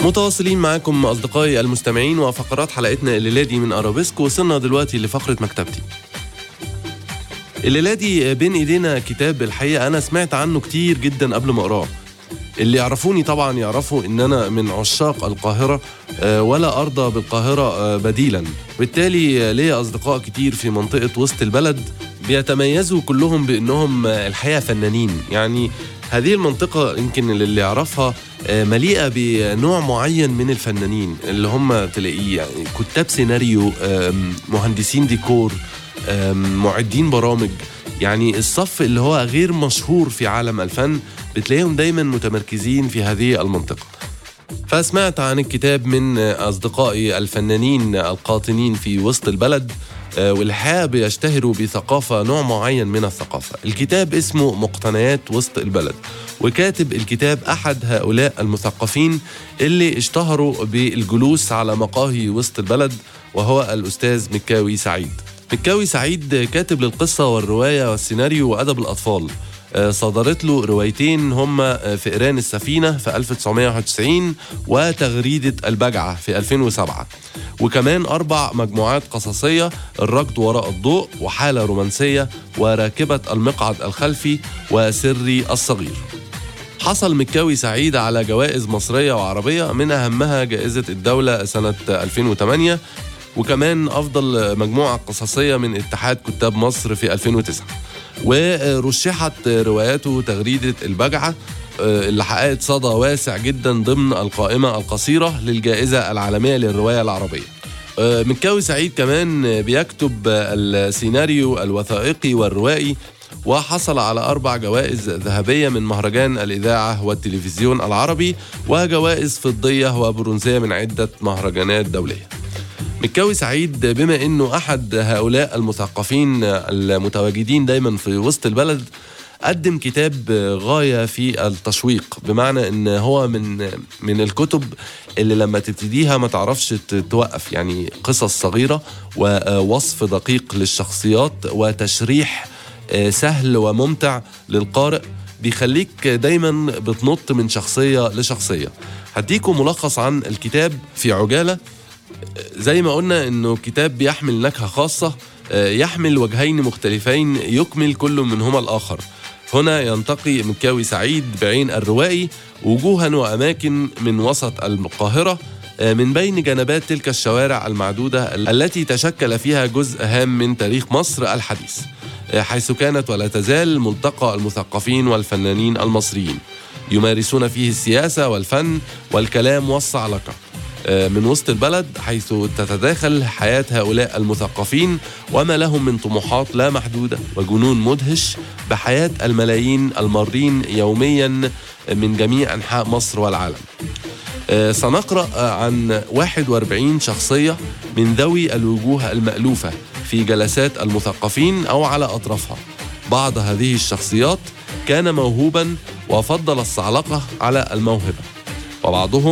متواصلين معاكم أصدقائي المستمعين وفقرات حلقتنا الليلة دي من أرابيسك وصلنا دلوقتي لفقرة مكتبتي الليلة دي بين إيدينا كتاب الحقيقة أنا سمعت عنه كتير جدا قبل ما أقراه اللي يعرفوني طبعا يعرفوا ان انا من عشاق القاهره آه، ولا ارضى بالقاهره آه، بديلا بالتالي آه، ليا اصدقاء كتير في منطقه وسط البلد بيتميزوا كلهم بانهم آه، الحقيقه فنانين يعني هذه المنطقة يمكن اللي يعرفها آه، مليئة بنوع معين من الفنانين اللي هم تلاقيه يعني كتاب سيناريو آم، مهندسين ديكور آم، معدين برامج يعني الصف اللي هو غير مشهور في عالم الفن بتلاقيهم دايما متمركزين في هذه المنطقة فسمعت عن الكتاب من أصدقائي الفنانين القاطنين في وسط البلد آه، والحقيقة بيشتهروا بثقافة نوع معين من الثقافة الكتاب اسمه مقتنيات وسط البلد وكاتب الكتاب أحد هؤلاء المثقفين اللي اشتهروا بالجلوس على مقاهي وسط البلد وهو الأستاذ مكاوي سعيد مكاوي سعيد كاتب للقصة والرواية والسيناريو وأدب الأطفال آه، صدرت له روايتين هما آه، فئران السفينة في 1991 وتغريدة البجعة في 2007 وكمان أربع مجموعات قصصية الركض وراء الضوء وحالة رومانسية وراكبة المقعد الخلفي وسري الصغير حصل مكاوي سعيد على جوائز مصرية وعربية من أهمها جائزة الدولة سنة 2008 وكمان أفضل مجموعة قصصية من اتحاد كتاب مصر في 2009 ورشحت رواياته تغريدة البجعة آه، اللي حققت صدى واسع جدا ضمن القائمة القصيرة للجائزة العالمية للرواية العربية آه، مكاوي سعيد كمان بيكتب السيناريو الوثائقي والروائي وحصل على أربع جوائز ذهبية من مهرجان الإذاعة والتلفزيون العربي وجوائز فضية وبرونزية من عدة مهرجانات دولية مكاوي سعيد بما انه احد هؤلاء المثقفين المتواجدين دايما في وسط البلد قدم كتاب غايه في التشويق بمعنى ان هو من من الكتب اللي لما تبتديها ما تعرفش ت- توقف يعني قصص صغيره ووصف دقيق للشخصيات وتشريح آه، سهل وممتع للقارئ بيخليك دايما بتنط من شخصيه لشخصيه هديكم ملخص عن الكتاب في عجاله زي ما قلنا انه كتاب بيحمل نكهه خاصه آه، يحمل وجهين مختلفين يكمل كل منهما الاخر هنا ينتقي مكاوي سعيد بعين الروائي وجوها واماكن من وسط القاهره آه، من بين جنبات تلك الشوارع المعدوده التي تشكل فيها جزء هام من تاريخ مصر الحديث آه، حيث كانت ولا تزال ملتقى المثقفين والفنانين المصريين يمارسون فيه السياسه والفن والكلام والصعلقه من وسط البلد حيث تتداخل حياة هؤلاء المثقفين وما لهم من طموحات لا محدودة وجنون مدهش بحياة الملايين المارين يوميا من جميع أنحاء مصر والعالم آه، سنقرأ آه، عن 41 شخصية من ذوي الوجوه المألوفة في جلسات المثقفين أو على أطرافها بعض هذه الشخصيات كان موهوبا وفضل الصعلقة على الموهبة وبعضهم